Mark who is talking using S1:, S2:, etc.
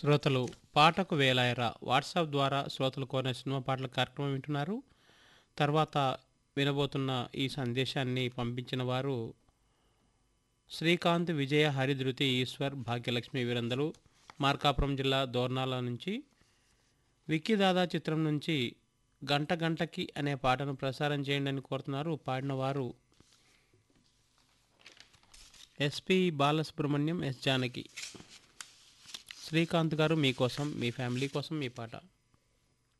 S1: శ్రోతలు పాటకు వేలాయరా వాట్సాప్ ద్వారా శ్రోతలు కోరిన సినిమా పాటల కార్యక్రమం వింటున్నారు తర్వాత వినబోతున్న ఈ సందేశాన్ని పంపించిన వారు శ్రీకాంత్ విజయ హరిధృతి ఈశ్వర్ భాగ్యలక్ష్మి వీరందరూ మార్కాపురం జిల్లా దోర్నాల నుంచి విక్కీ దాదా చిత్రం నుంచి గంట గంటకి అనే పాటను ప్రసారం చేయండి అని కోరుతున్నారు పాడిన వారు ఎస్పి బాలసుబ్రహ్మణ్యం ఎస్ జానకి శ్రీకాంత్ గారు మీకోసం మీ ఫ్యామిలీ కోసం మీ పాట